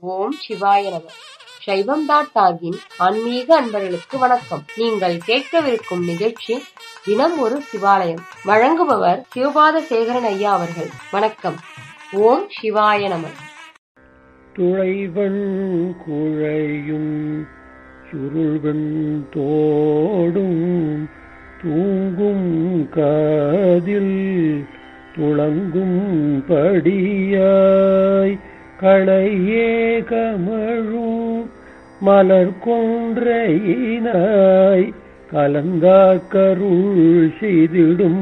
ஓம் சிவாய நம சைவம் டாட் டாகின் ஆன்மீக அன்பர்களுக்கு வணக்கம் நீங்கள் கேட்கவிருக்கும் நிகழ்ச்சி தினம் ஒரு சிவாலயம் வழங்குபவர் சிவபாத சேகரன் ஐயா அவர்கள் வணக்கம் ஓம் சிவாய நம துளைவன் குழையும் சுருள்வன் தோடும் தூங்கும் காதில் துளங்கும் படியாய் களையே கமழும் மலர் கொன்றையினாய் கலந்தாக்கருள் செய்திடும்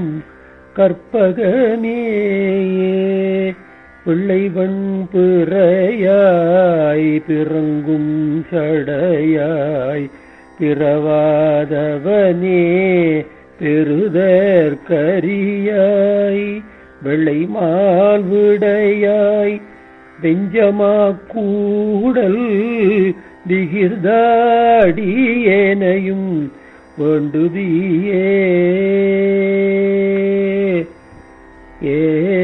கற்பகனேயே பிள்ளைவன் பிறையாய் பிறங்கும் சடையாய் பிறவாதவனே பெருதற்கரியாய் வெள்ளை மால்விடையாய் வெஞ்சமா கூடல் திகிர்தாடியேனையும் வேண்டுதியே ஏ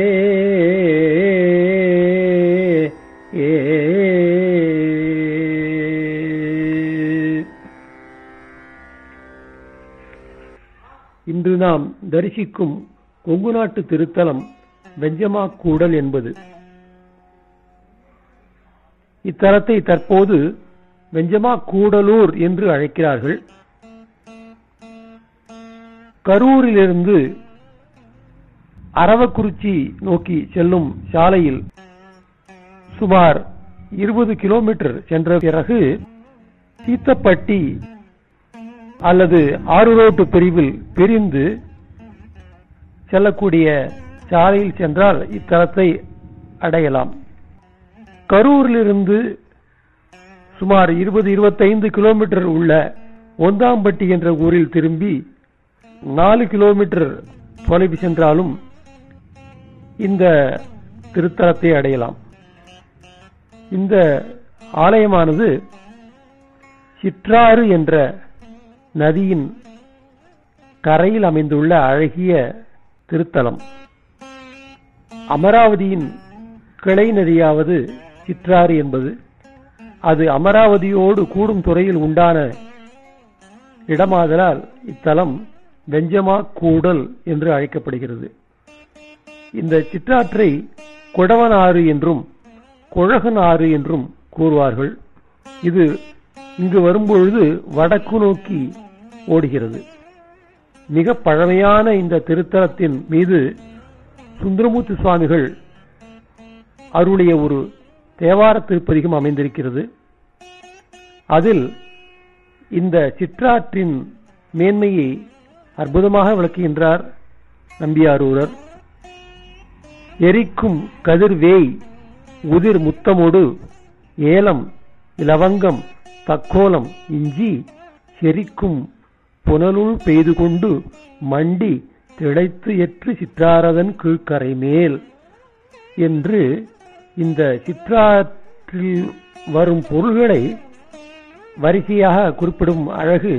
ஏ இன்று நாம் தரிசிக்கும் கொங்கு நாட்டு திருத்தலம் வெஞ்சமா கூடல் என்பது இத்தலத்தை தற்போது வெஞ்சமா கூடலூர் என்று அழைக்கிறார்கள் கரூரிலிருந்து அரவக்குறிச்சி நோக்கி செல்லும் சாலையில் சுமார் இருபது கிலோமீட்டர் சென்ற பிறகு சீத்தப்பட்டி அல்லது ஆறு ரோட்டு பிரிவில் பிரிந்து செல்லக்கூடிய சாலையில் சென்றால் இத்தலத்தை அடையலாம் கரூரிலிருந்து சுமார் இருபது இருபத்தைந்து கிலோமீட்டர் உள்ள ஒந்தாம்பட்டி என்ற ஊரில் திரும்பி நாலு கிலோமீட்டர் தொலைவு சென்றாலும் இந்த திருத்தலத்தை அடையலாம் இந்த ஆலயமானது சிற்றாறு என்ற நதியின் கரையில் அமைந்துள்ள அழகிய திருத்தலம் அமராவதியின் கிளை நதியாவது சிற்றாறு என்பது அது அமராவதியோடு கூடும் துறையில் உண்டான இடமாதலால் இத்தலம் வெஞ்சமா கூடல் என்று அழைக்கப்படுகிறது இந்த சிற்றாற்றை குடவனாறு என்றும் குழகன் ஆறு என்றும் கூறுவார்கள் இது இங்கு வரும்பொழுது வடக்கு நோக்கி ஓடுகிறது மிக பழமையான இந்த திருத்தலத்தின் மீது சுந்தரமூர்த்தி சுவாமிகள் அருளிய ஒரு தேவார திருப்பதிகம் அமைந்திருக்கிறது அதில் இந்த சிற்றாற்றின் மேன்மையை அற்புதமாக விளக்குகின்றார் நம்பியாரூரர் எரிக்கும் கதிர்வேய் உதிர் முத்தமோடு ஏலம் இலவங்கம் தக்கோலம் இஞ்சி செரிக்கும் புனலுள் பெய்து கொண்டு மண்டி திளைத்து எற்று சிற்றாரதன் கீழ்கரை மேல் என்று இந்த சிற்றாற்றில் வரும் பொருள்களை வரிசையாக குறிப்பிடும் அழகு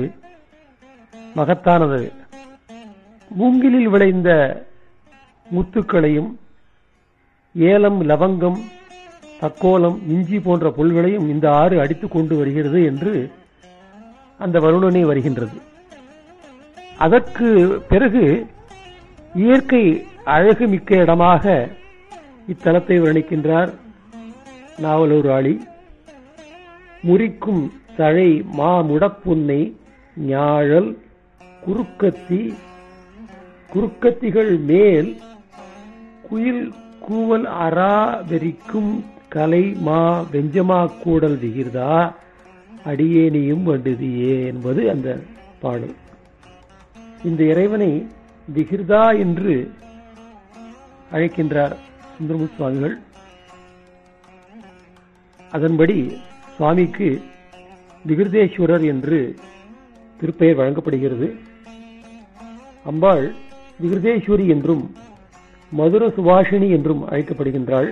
மகத்தானது மூங்கிலில் விளைந்த முத்துக்களையும் ஏலம் லவங்கம் தக்கோலம் இஞ்சி போன்ற புல்களையும் இந்த ஆறு அடித்துக் கொண்டு வருகிறது என்று அந்த வருணனை வருகின்றது அதற்கு பிறகு இயற்கை அழகு மிக்க இடமாக இத்தலத்தை வர்ணிக்கின்றார் நாவலூர் ஆளி முறிக்கும் தழை மா முடப்புன்னை ஞாழல் குறுக்கத்தி குறுக்கத்திகள் மேல் குயில் கூவல் அரா வெறிக்கும் கலை மா வெஞ்சமா கூடல் விகிர்தா அடியேனியும் வண்டுதியே என்பது அந்த பாடல் இந்த இறைவனை விகிர்தா என்று அழைக்கின்றார் சுந்தரமுத்து சுவாமிகள் அதன்படி சுவாமிக்கு விகிருதேஸ்வரர் என்று திருப்பெயர் வழங்கப்படுகிறது அம்பாள் விகிருதேஸ்வரி என்றும் மதுர சுபாஷினி என்றும் அழைக்கப்படுகின்றாள்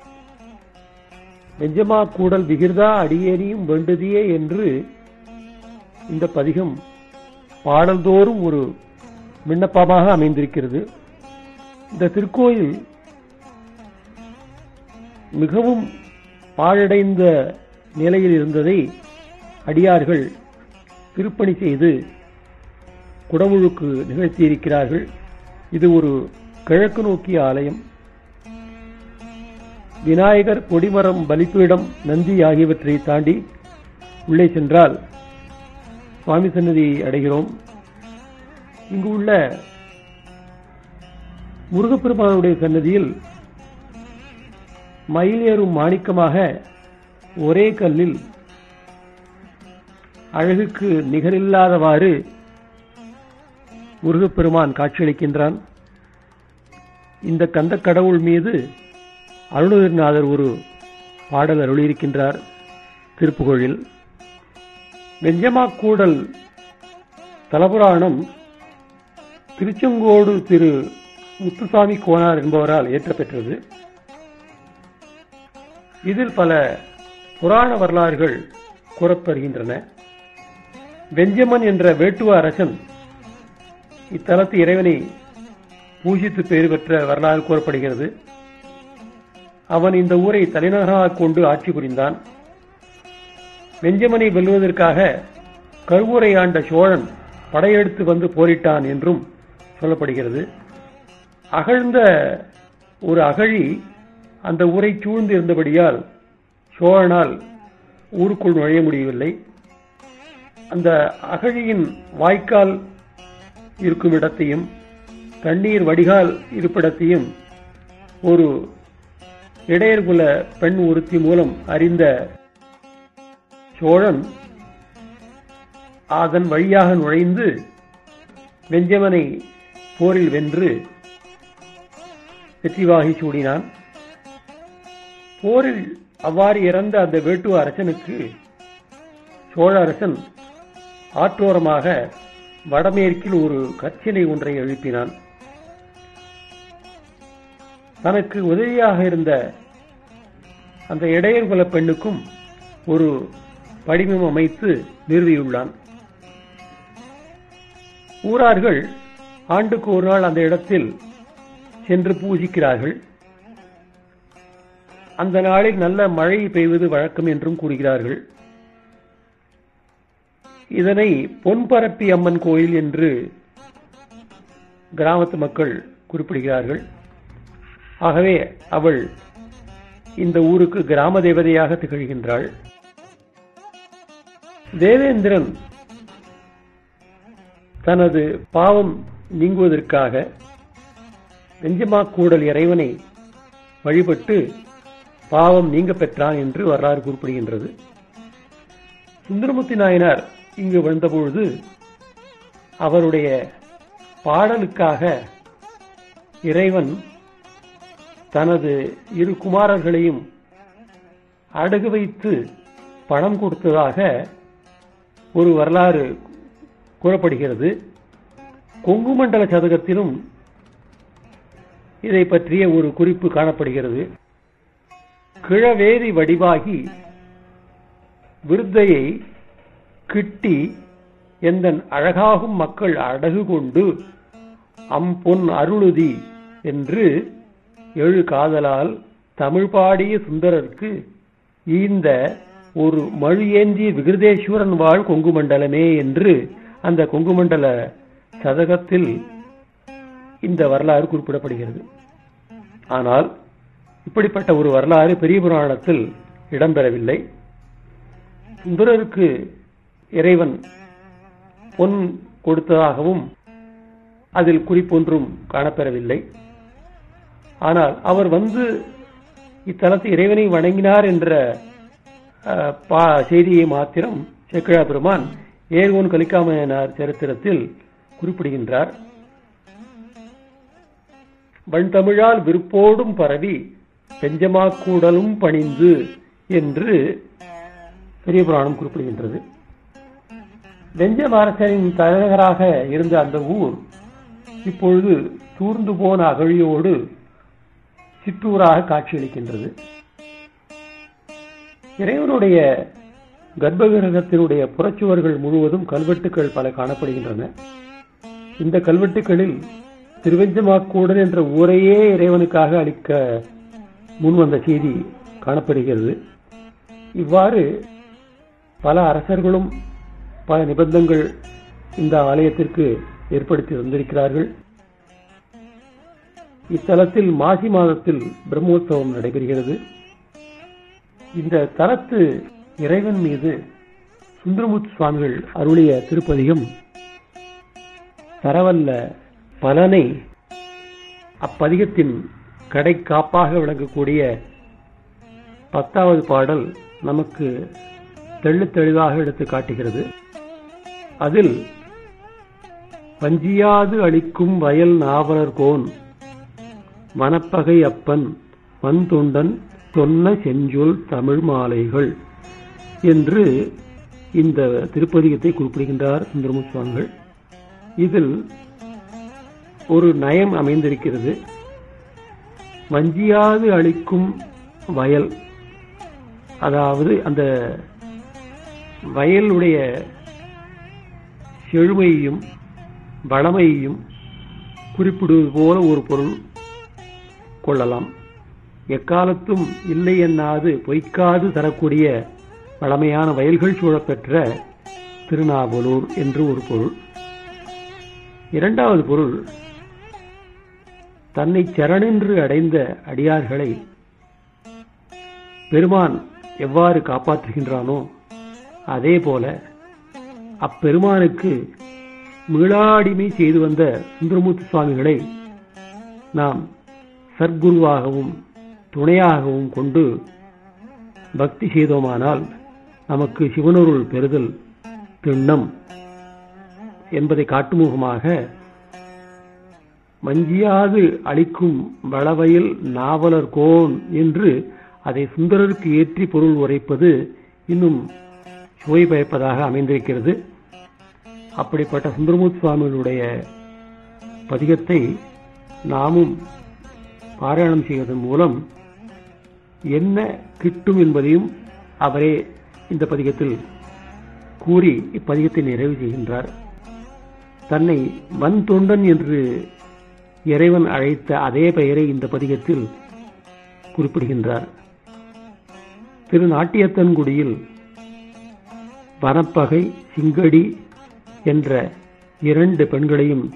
வெஞ்சமா கூடல் விகிர்தா அடியேனியும் வேண்டுதியே என்று இந்த பதிகம் பாடல்தோறும் ஒரு விண்ணப்பமாக அமைந்திருக்கிறது இந்த திருக்கோயில் மிகவும் பாழடைந்த நிலையில் இருந்ததை அடியார்கள் திருப்பணி செய்து குடமுழுக்கு நிகழ்த்தியிருக்கிறார்கள் இது ஒரு கிழக்கு நோக்கிய ஆலயம் விநாயகர் கொடிமரம் பலிப்பீடம் நந்தி ஆகியவற்றை தாண்டி உள்ளே சென்றால் சுவாமி சன்னதி அடைகிறோம் இங்கு உள்ள முருகப்பெருமானுடைய சன்னதியில் மயில் ஏறும் மாணிக்கமாக ஒரே கல்லில் அழகுக்கு நிகரில்லாதவாறு முருகப்பெருமான் காட்சியளிக்கின்றான் இந்த கந்த கடவுள் மீது அருணகிரிநாதர் ஒரு பாடல் அருளியிருக்கின்றார் திருப்புகழில் வெஞ்சமாக்கூடல் தலபுராணம் திருச்செங்கோடு திரு முத்துசாமி கோனார் என்பவரால் இயற்றப்பெற்றது இதில் பல புராண வரலாறுகள் கூறப்படுகின்றன வெஞ்சமன் என்ற வேட்டுவ அரசன் இத்தலத்து இறைவனை பூஜித்து பெயர் பெற்ற வரலாறு கூறப்படுகிறது அவன் இந்த ஊரை தலைநகராக கொண்டு ஆட்சி புரிந்தான் வெஞ்சமனை வெல்வதற்காக கருவூரை ஆண்ட சோழன் படையெடுத்து வந்து போரிட்டான் என்றும் சொல்லப்படுகிறது அகழ்ந்த ஒரு அகழி அந்த ஊரை சூழ்ந்து இருந்தபடியால் சோழனால் ஊருக்குள் நுழைய முடியவில்லை அந்த அகழியின் வாய்க்கால் இருக்கும் இடத்தையும் தண்ணீர் வடிகால் இருப்பிடத்தையும் ஒரு இடையர்குல பெண் ஒருத்தி மூலம் அறிந்த சோழன் அதன் வழியாக நுழைந்து வெஞ்சமனை போரில் வென்று வெற்றிவாகி சூடினான் போரில் அவ்வாறு இறந்த அந்த வேட்டுவ அரசனுக்கு சோழ அரசன் ஆற்றோரமாக வடமேற்கில் ஒரு கச்சினை ஒன்றை எழுப்பினான் தனக்கு உதவியாக இருந்த அந்த இடையர்குல பெண்ணுக்கும் ஒரு படிமம் அமைத்து நிறுவியுள்ளான் ஊரார்கள் ஆண்டுக்கு ஒரு நாள் அந்த இடத்தில் சென்று பூஜிக்கிறார்கள் அந்த நாளில் நல்ல மழை பெய்வது வழக்கம் என்றும் கூறுகிறார்கள் இதனை பொன்பரப்பி அம்மன் கோயில் என்று கிராமத்து மக்கள் குறிப்பிடுகிறார்கள் ஆகவே அவள் இந்த ஊருக்கு கிராம தேவதையாக திகழ்கின்றாள் தேவேந்திரன் தனது பாவம் நீங்குவதற்காக வெஞ்சமாக்கூடல் இறைவனை வழிபட்டு பாவம் நீங்க பெற்றான் என்று வரலாறு குறிப்பிடுகின்றது சுந்தரமூர்த்தி நாயனார் இங்கு வந்தபொழுது அவருடைய பாடலுக்காக இறைவன் தனது இரு குமாரர்களையும் அடகு வைத்து பணம் கொடுத்ததாக ஒரு வரலாறு கூறப்படுகிறது கொங்கு மண்டல சதகத்திலும் இதை பற்றிய ஒரு குறிப்பு காணப்படுகிறது கிழவேதி வடிவாகி விருத்தையை கிட்டி எந்தன் அழகாகும் மக்கள் அடகு கொண்டு அம்பொன் அருளுதி என்று எழு காதலால் தமிழ் பாடிய சுந்தரருக்கு ஈந்த ஒரு மழு ஏந்திய விகிருதேஸ்வரன் வாழ் கொங்கு மண்டலமே என்று அந்த கொங்கு மண்டல சதகத்தில் இந்த வரலாறு குறிப்பிடப்படுகிறது ஆனால் இப்படிப்பட்ட ஒரு வரலாறு பெரிய புராணத்தில் இடம்பெறவில்லை சுந்தரருக்கு இறைவன் பொன் கொடுத்ததாகவும் அதில் குறிப்பொன்றும் காணப்பெறவில்லை ஆனால் அவர் வந்து இத்தலத்து இறைவனை வணங்கினார் என்ற அஹ், பா- செய்தியை மாத்திரம் சேக்கிழா பெருமான் ஏர்கோன் கலிக்காமையனார் சரித்திரத்தில் குறிப்பிடுகின்றார் வண்தமிழால் விருப்போடும் பரவி பெஞ்சமாக்கூடலும் பணிந்து என்று பெரிய புராணம் குறிப்பிடுகின்றது வெஞ்சமாரசரின் தலைநகராக இருந்த அந்த ஊர் இப்பொழுது தூர்ந்து போன அகழியோடு சிற்றூராக காட்சியளிக்கின்றது இறைவனுடைய கர்ப்பகிரகத்தினுடைய புறச்சுவர்கள் முழுவதும் கல்வெட்டுக்கள் பல காணப்படுகின்றன இந்த கல்வெட்டுக்களில் திருவெஞ்சமாக்கூடல் என்ற ஊரையே இறைவனுக்காக அளிக்க முன்வந்த செய்தி காணப்படுகிறது இவ்வாறு பல அரசர்களும் பல நிபந்தங்கள் இந்த ஆலயத்திற்கு ஏற்படுத்தி தந்திருக்கிறார்கள் இத்தலத்தில் மாசி மாதத்தில் பிரம்மோற்சவம் நடைபெறுகிறது இந்த தலத்து இறைவன் மீது சுந்தரமூர்த்தி சுவாமிகள் அருளிய திருப்பதிகம் தரவல்ல பலனை அப்பதிகத்தின் கடை காப்பாக விளங்கக்கூடிய பத்தாவது பாடல் நமக்கு தெள்ளு தெளிவாக எடுத்து காட்டுகிறது அதில் வஞ்சியாது அளிக்கும் வயல் நாவலர் கோன் மணப்பகை அப்பன் வன்தொண்டன் சொன்ன செஞ்சொல் தமிழ் மாலைகள் என்று இந்த திருப்பதிகத்தை குறிப்பிடுகின்றார் சுந்தரமு சுவாமிகள் இதில் ஒரு நயம் அமைந்திருக்கிறது வஞ்சியாது அளிக்கும் வயல் அதாவது அந்த வயலுடைய செழுமையையும் வளமையையும் குறிப்பிடுவது போல ஒரு பொருள் கொள்ளலாம் எக்காலத்தும் இல்லை என்னாது பொய்க்காது தரக்கூடிய வளமையான வயல்கள் சூழப்பெற்ற திருநாவலூர் என்று ஒரு பொருள் இரண்டாவது பொருள் தன்னை சரணென்று அடைந்த அடியார்களை பெருமான் எவ்வாறு காப்பாற்றுகின்றானோ அதே போல அப்பெருமானுக்கு மீளாடிமை செய்து வந்த சுந்தரமூர்த்தி சுவாமிகளை நாம் சர்க்குருவாகவும் துணையாகவும் கொண்டு பக்தி செய்தோமானால் நமக்கு சிவனருள் பெறுதல் திண்ணம் என்பதை காட்டுமுகமாக மஞ்சியாது அளிக்கும் வளவயல் நாவலர் கோன் என்று அதை சுந்தரருக்கு ஏற்றி பொருள் உரைப்பது இன்னும் சுவை பயப்பதாக அமைந்திருக்கிறது அப்படிப்பட்ட சுந்தரமூர்த்தி சுவாமிகளுடைய பதிகத்தை நாமும் பாராயணம் செய்வதன் மூலம் என்ன கிட்டும் என்பதையும் அவரே இந்த பதிகத்தில் கூறி இப்பதிகத்தை நிறைவு செய்கின்றார் தன்னை வன் தொண்டன் என்று இறைவன் அழைத்த அதே பெயரை இந்த பதிகத்தில் குறிப்பிடுகின்றார் திரு நாட்டியத்தன்குடியில் வனப்பகை சிங்கடி என்ற இரண்டு பெண்களையும்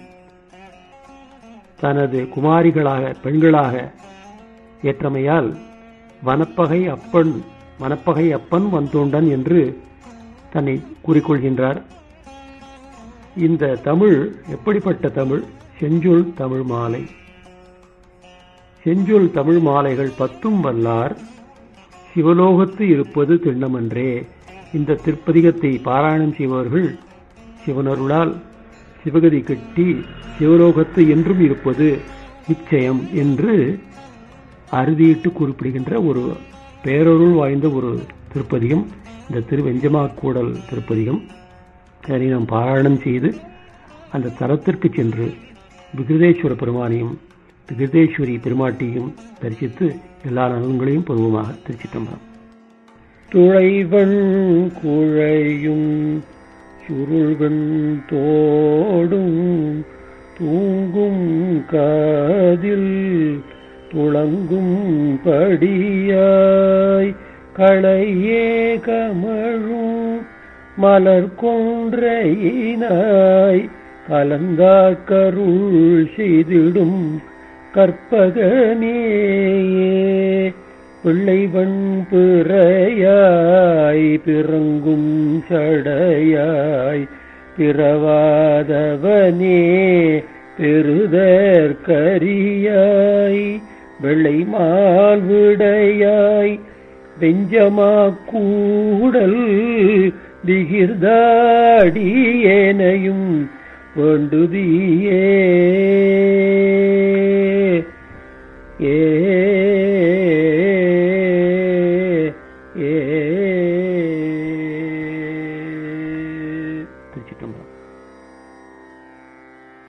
தனது குமாரிகளாக பெண்களாக ஏற்றமையால் வனப்பகை அப்பன் வனப்பகை அப்பன் வந்தோண்டன் என்று தன்னை கூறிக்கொள்கின்றார் இந்த தமிழ் எப்படிப்பட்ட தமிழ் செஞ்சொல் தமிழ் மாலை செஞ்சொல் தமிழ் மாலைகள் பத்தும் வல்லார் சிவலோகத்து இருப்பது திண்ணமன்றே இந்த திருப்பதிகத்தை பாராயணம் செய்பவர்கள் சிவனருளால் சிவகதி கட்டி சிவலோகத்து என்றும் இருப்பது நிச்சயம் என்று அறுதியிட்டு குறிப்பிடுகின்ற ஒரு பேரொருள் வாய்ந்த ஒரு திருப்பதிகம் இந்த திருவெஞ்சமாக்கூடல் திருப்பதிகம் அதனை நாம் பாராயணம் செய்து அந்த தலத்திற்கு சென்று விகிருதேஸ்வர பெருமானையும் விகிருதேஸ்வரி பெருமாட்டியும் தரிசித்து எல்லா நலன்களையும் பருவமாக திருச்சிட்டம்பரம் துளைவன் குழையும் சுருள்வன் தோடும் தூங்கும் காதில் துளங்கும் படியாய் களையே கமழும் மலர் கொன்றையினாய் கலந்தாக்கருள் செய்திடும் கற்பகனேயே பிள்ளைவன் பிறையாய் பிறங்கும் சடையாய் பிறவாதவனே பெருதற்கரியாய் வெள்ளை மால்விடையாய் வெஞ்சமா கூடல் திகிர்தாடியேனையும் வேண்டுதியே